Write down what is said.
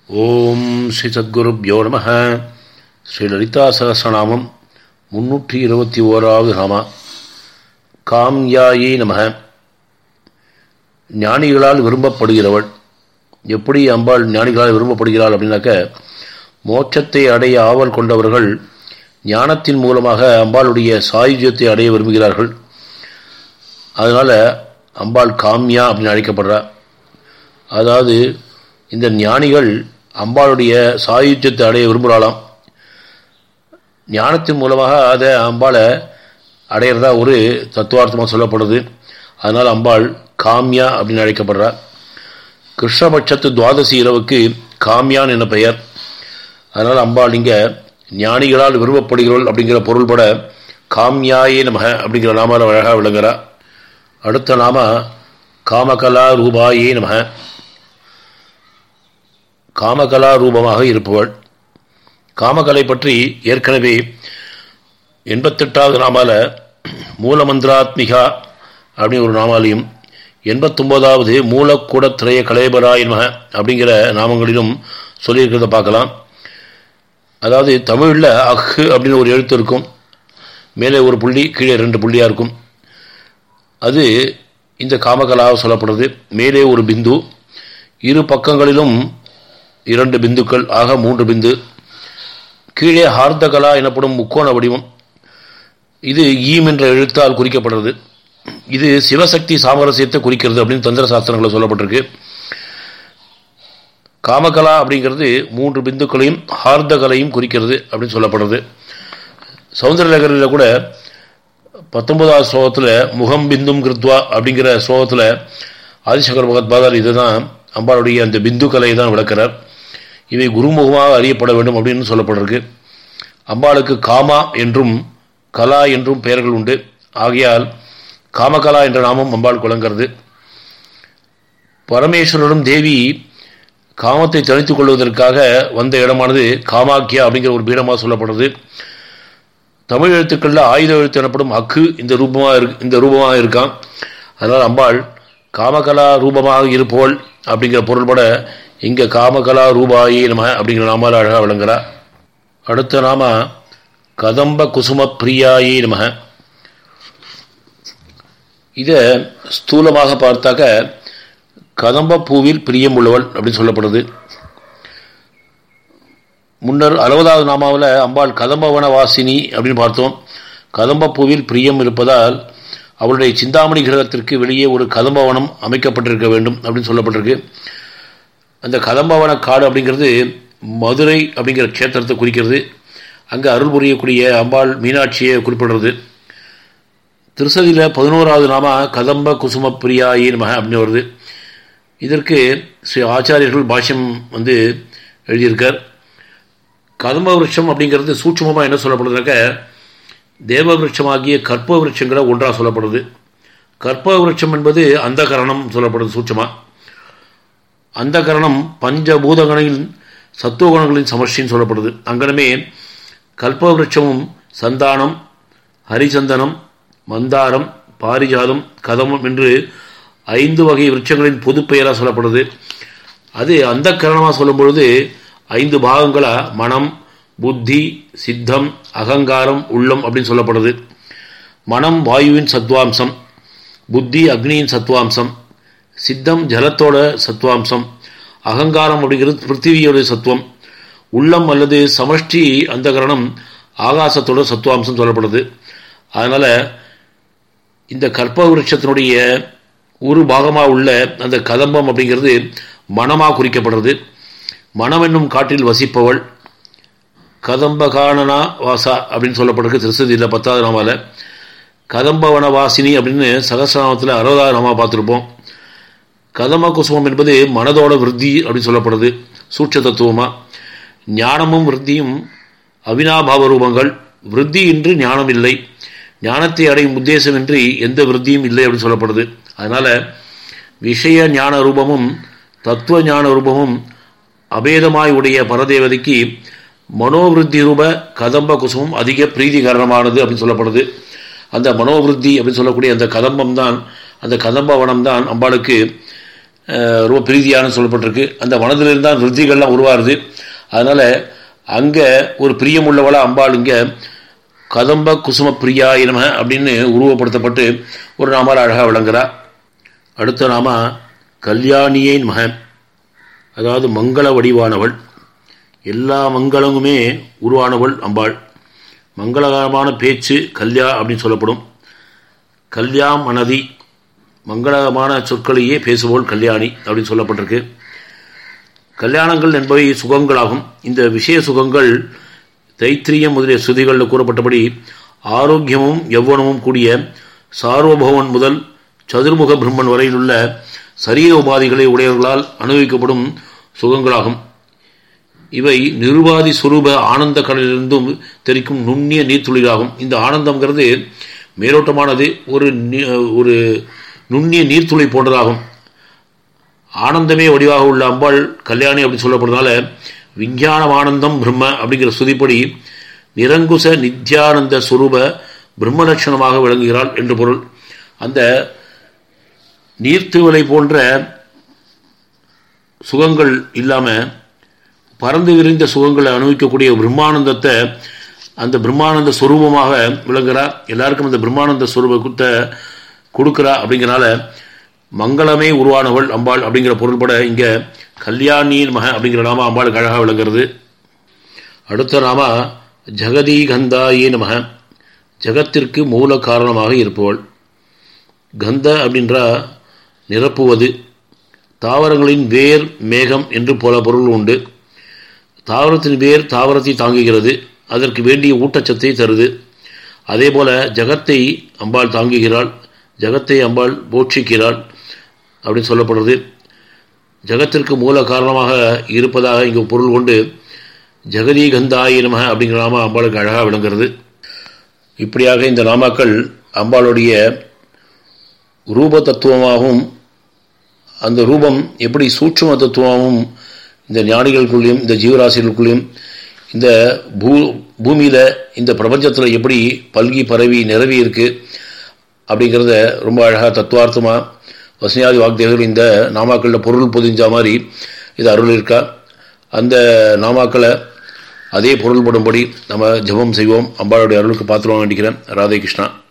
ஓம் ஸ்ரீ சத்குருப்யோ நம ஸ்ரீ லலிதா சகசநாமம் முன்னூற்றி இருபத்தி ஓராவது நாமா காம்யாயி நம ஞானிகளால் விரும்பப்படுகிறவள் எப்படி அம்பாள் ஞானிகளால் விரும்பப்படுகிறாள் அப்படின்னாக்க மோட்சத்தை அடைய ஆவல் கொண்டவர்கள் ஞானத்தின் மூலமாக அம்பாளுடைய சாயுஜ்யத்தை அடைய விரும்புகிறார்கள் அதனால் அம்பாள் காம்யா அப்படின்னு அழைக்கப்படுறா அதாவது இந்த ஞானிகள் அம்பாளுடைய சாயுஜ்யத்தை அடைய விரும்புகிறாளாம் ஞானத்தின் மூலமாக அதை அம்பாளை அடையிறதா ஒரு தத்துவார்த்தமாக சொல்லப்படுது அதனால் அம்பாள் காம்யா அப்படின்னு அழைக்கப்படுறா கிருஷ்ணபட்சத்து துவாதசி இரவுக்கு காம்யான் என பெயர் அதனால் அம்பாள் இங்கே ஞானிகளால் விரும்பப்படுகிறவள் அப்படிங்கிற பொருள்பட காம்யாயே நமக அப்படிங்கிற நாமால அழகாக விளங்குறா அடுத்த நாம காமகலா ரூபாயே நமக காமகலா ரூபமாக இருப்பவள் காமகலை பற்றி ஏற்கனவே எண்பத்தெட்டாவது நாமால மூலமந்திராத்மிகா அப்படின்னு ஒரு நாமாலையும் எண்பத்தொம்போதாவது மூலக்கூட திரைய கலேபராய் நமக அப்படிங்கிற நாமங்களிலும் சொல்லியிருக்கிறத பார்க்கலாம் அதாவது தமிழில் அஹ் அப்படின்னு ஒரு எழுத்து இருக்கும் மேலே ஒரு புள்ளி கீழே ரெண்டு புள்ளியாக இருக்கும் அது இந்த காமகலாக சொல்லப்படுறது மேலே ஒரு பிந்து இரு பக்கங்களிலும் இரண்டு பிந்துக்கள் ஆக மூன்று பிந்து கீழே ஹார்தகலா எனப்படும் முக்கோண வடிவம் இது ஈம் என்ற எழுத்தால் குறிக்கப்படுறது இது சிவசக்தி சாமரசியத்தை குறிக்கிறது அப்படின்னு தந்திர சாஸ்திரங்களில் சொல்லப்பட்டிருக்கு காமகலா அப்படிங்கிறது மூன்று பிந்துக்களையும் ஹார்தகலையும் குறிக்கிறது அப்படின்னு சொல்லப்படுறது சௌந்தரலகரில் கூட பத்தொன்பதாவது ஸ்லோகத்தில் முகம் பிந்தும் கிருத்வா அப்படிங்கிற ஸ்லோகத்தில் ஆதிசங்கர் பகத்பாதர் இதுதான் அம்பாளுடைய அந்த பிந்து கலையை தான் விளக்கிறார் இவை குருமுகமாக அறியப்பட வேண்டும் அப்படின்னு சொல்லப்பட்டிருக்கு அம்பாளுக்கு காமா என்றும் கலா என்றும் பெயர்கள் உண்டு ஆகையால் காமகலா என்ற நாமம் அம்பாள் குலங்கிறது பரமேஸ்வரரும் தேவி காமத்தை தனித்துக் கொள்வதற்காக வந்த இடமானது காமாக்கியா அப்படிங்கிற ஒரு பீடமாக சொல்லப்படுறது தமிழ் எழுத்துக்களில் ஆயுத எழுத்து எனப்படும் அக்கு இந்த ரூபமாக இரு இந்த ரூபமாக இருக்கான் அதனால் அம்பாள் காமகலா ரூபமாக இருப்போள் அப்படிங்கிற பொருள்பட இங்கே காமகலா ரூபாயி நம அப்படிங்கிற நாமால் அழகாக விளங்குறா அடுத்த நாம கதம்ப குசும பிரியாயி நம இதை ஸ்தூலமாக பார்த்தாக்க கதம்ப பூவில் பிரியம் உள்ளவள் அப்படின்னு சொல்லப்படுது முன்னர் அறுபதாவது நாமாவில் அம்பாள் கதம்பவன வாசினி அப்படின்னு பார்த்தோம் கதம்ப பூவில் பிரியம் இருப்பதால் அவளுடைய சிந்தாமணி கிரகத்திற்கு வெளியே ஒரு கதம்பவனம் அமைக்கப்பட்டிருக்க வேண்டும் அப்படின்னு சொல்லப்பட்டிருக்கு அந்த கதம்பவன காடு அப்படிங்கிறது மதுரை அப்படிங்கிற க்ஷேத்திரத்தை குறிக்கிறது அங்கே அருள் புரியக்கூடிய அம்பாள் மீனாட்சியை குறிப்பிடுறது திருசதியில் பதினோராவது நாம கதம்ப குசும பிரியாயி நம அப்படின்னு வருது இதற்கு ஸ்ரீ ஆச்சாரியர்கள் பாஷ்யம் வந்து எழுதியிருக்கார் கதம்ப விருட்சம் அப்படிங்கிறது சூட்சமமாக என்ன சொல்லப்படுதுனாக்க தேவ விருட்சமாகிய கற்ப விருட்சங்களை ஒன்றாக சொல்லப்படுது கற்ப விருட்சம் என்பது அந்த கரணம் சொல்லப்படுது சூட்சமாக அந்த கரணம் பஞ்சபூதகணில் சத்துவகுணங்களின் சமஷ்டின்னு சொல்லப்படுது அங்கனமே கல்ப விருட்சமும் சந்தானம் ஹரிசந்தனம் மந்தாரம் பாரிஜாதம் கதமம் என்று ஐந்து வகை விருட்சங்களின் பொது பெயராக சொல்லப்படுது அது அந்த கரணமாக சொல்லும் பொழுது ஐந்து பாகங்களாக மனம் புத்தி சித்தம் அகங்காரம் உள்ளம் அப்படின்னு சொல்லப்படுது மனம் வாயுவின் சத்வாம்சம் புத்தி அக்னியின் சத்வாம்சம் சித்தம் ஜலத்தோட சத்வாம்சம் அகங்காரம் அப்படிங்கிறது பிருத்திவியோட சத்துவம் உள்ளம் அல்லது சமஷ்டி அந்த கரணம் ஆகாசத்தோட சத்துவாம்சம் சொல்லப்படுது அதனால் இந்த கற்ப விருட்சத்தினுடைய ஒரு பாகமாக உள்ள அந்த கதம்பம் அப்படிங்கிறது மனமாக குறிக்கப்படுறது மனம் என்னும் காட்டில் வசிப்பவள் கதம்பகானனா வாசா அப்படின்னு சொல்லப்பட்டிருக்கு திருசதியில் பத்தாவது நாமால கதம்பவன வாசினி அப்படின்னு சகசிரநாமத்தில் அறுபதாவது நாமா பார்த்துருப்போம் கதம குசுமம் என்பது மனதோட விருத்தி அப்படின்னு சொல்லப்படுது சூட்ச தத்துவமாக ஞானமும் விருத்தியும் அவினாபாவ ரூபங்கள் விருத்தி இன்றி ஞானம் இல்லை ஞானத்தை அடையும் உத்தேசமின்றி எந்த விருத்தியும் இல்லை அப்படின்னு சொல்லப்படுது அதனால் விஷய ஞான ரூபமும் தத்துவ ஞான ரூபமும் அபேதமாய் உடைய பரதேவதைக்கு மனோவிருத்தி ரூப கதம்ப குசுமம் அதிக பிரீதிகரணமானது அப்படின்னு சொல்லப்படுது அந்த மனோவிருத்தி அப்படின்னு சொல்லக்கூடிய அந்த கதம்பம் தான் அந்த கதம்ப வனம் தான் அம்பாளுக்கு அஹ், ரொம்ப பிரீதியானு சொல்லப்பட்டிருக்கு அந்த மனதிலிருந்து தான் ருத்திகள்லாம் உருவாருது அதனால் அங்கே ஒரு பிரியமுள்ளவளா அம்பாள் இங்கே கதம்ப குசும பிரியா நம அப்படின்னு உருவப்படுத்தப்பட்டு ஒரு நாமால் அழகாக விளங்குறா அடுத்த நாம கல்யாணியின் மகன் அதாவது மங்கள வடிவானவள் எல்லா மங்களமுமே உருவானவள் அம்பாள் மங்களகரமான பேச்சு கல்யா அப்படின்னு சொல்லப்படும் கல்யாம் மனதி மங்களகரமான சொற்களையே பேசுவோள் கல்யாணி அப்படின்னு சொல்லப்பட்டிருக்கு கல்யாணங்கள் என்பவை சுகங்களாகும் இந்த விஷய சுகங்கள் தைத்திரியம் முதலிய ஸ்ருதிகளில் கூறப்பட்டபடி ஆரோக்கியமும் யௌவனமும் கூடிய சார்வபவன் முதல் சதுர்முக பிரம்மன் வரையிலுள்ள சரீர உபாதிகளை உடையவர்களால் அனுபவிக்கப்படும் சுகங்களாகும் இவை நிருபாதி சுரூப ஆனந்த கடலிலிருந்தும் தெரிக்கும் நுண்ணிய நீர்த்துளிகளாகும் இந்த ஆனந்தம்ங்கிறது மேலோட்டமானது ஒரு நி- ஒரு நுண்ணிய நீர்த்துளி போன்றதாகும் ஆனந்தமே வடிவாக உள்ள அம்பாள் கல்யாணி அப்படின்னு சொல்லப்படுறதுனால விஞ்ஞானம் ஆனந்தம் பிரம்ம அப்படிங்கிற சுதிப்படி நிரங்குச நித்யானந்த சுரூப பிரம்ம லட்சணமாக விளங்குகிறாள் என்று பொருள் அந்த நீர்த்துவலை போன்ற சுகங்கள் இல்லாமல் பறந்து விரிந்த சுகங்களை அனுபவிக்கக்கூடிய பிரம்மானந்தத்தை அந்த பிரம்மானந்த ஸ்வரூபமாக விளங்குறா எல்லாருக்கும் அந்த பிரம்மானந்த ஸ்வரூபத்தை கொடுக்குறா அப்படிங்கிறனால மங்களமே உருவானவள் அம்பாள் அப்படிங்கிற பொருள்பட இங்கே கல்யாணியின் மக அப்படிங்கிற நாம அம்பாளுக்கு அழகாக விளங்குறது அடுத்த நாம ஜெகதீகந்தாயே நமக ஜகத்திற்கு மூல காரணமாக இருப்பவள் கந்த அப்படின்றா நிரப்புவது தாவரங்களின் வேர் மேகம் என்று பல பொருள் உண்டு தாவரத்தின் வேர் தாவரத்தை தாங்குகிறது அதற்கு வேண்டிய ஊட்டச்சத்தை தருது அதே போல ஜகத்தை அம்பாள் தாங்குகிறாள் ஜகத்தை அம்பாள் போட்சிக்கிறாள் அப்படின்னு சொல்லப்படுறது ஜகத்திற்கு மூல காரணமாக இருப்பதாக இங்கு பொருள் கொண்டு ஜெகதீ கந்தாயி நம அப்படிங்கிற நாம அம்பாளுக்கு அழகாக விளங்குறது இப்படியாக இந்த நாமாக்கள் அம்பாளுடைய ரூப தத்துவமாகவும் அந்த ரூபம் எப்படி சூட்சும தத்துவமாகவும் இந்த ஞானிகளுக்குள்ளேயும் இந்த ஜீவராசிகளுக்குள்ளேயும் இந்த பூ பூமியில் இந்த பிரபஞ்சத்தில் எப்படி பல்கி பரவி நிரவி இருக்கு அப்படிங்கிறத ரொம்ப அழகாக தத்துவார்த்தமாக வசனியாதி வாக்தேவர்கள் இந்த நாமாக்களில் பொருள் பொதிஞ்ச மாதிரி இது அருள் இருக்கா அந்த நாமாக்களை அதே பொருள்படும்படி நம்ம ஜெபம் செய்வோம் அம்பாளுடைய அருளுக்கு பாத்திரம் வேண்டிக்கிறேன் ராதே கிருஷ்ணா